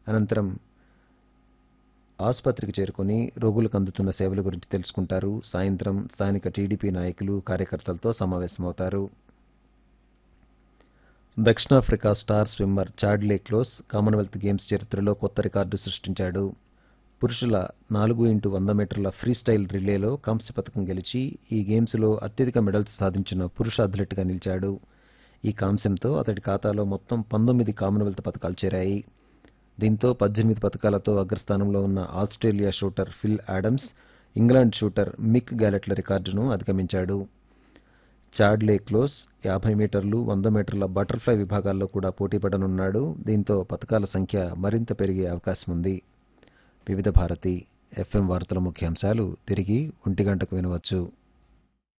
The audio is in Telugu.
అనంతరం ఆసుపత్రికి చేరుకుని రోగులకు అందుతున్న సేవల గురించి తెలుసుకుంటారు సాయంత్రం స్థానిక టీడీపీ నాయకులు కార్యకర్తలతో సమావేశమవుతారు దక్షిణాఫ్రికా star swimmer Chad le Clos Commonwealth Games చరిత్రలో కొత్త రికార్డు సృష్టించాడు పురుషుల నాలుగు ఇంటూ వంద మీటర్ల ఫ్రీ స్టైల్ రిలేలో కాంస్య పథకం గెలిచి ఈ గేమ్స్లో అత్యధిక మెడల్స్ సాధించిన పురుష అథ్లెట్గా నిలిచాడు ఈ కాంస్యంతో అతడి ఖాతాలో మొత్తం పంతొమ్మిది కామన్వెల్త్ పథకాలు చేరాయి దీంతో పద్దెనిమిది పథకాలతో అగ్రస్థానంలో ఉన్న Australia shooter Phil Adams England shooter Mick గ్యాలెట్ల రికార్డును అధిగమించాడు చాడ్లే క్లోస్ యాభై మీటర్లు వంద మీటర్ల బటర్ఫ్లై విభాగాల్లో కూడా పోటీపడనున్నాడు దీంతో పథకాల సంఖ్య మరింత పెరిగే అవకాశం ఉంది వివిధ భారతి ఎఫ్ఎం వార్తల ముఖ్యాంశాలు తిరిగి ఒంటి గంటకు వినవచ్చు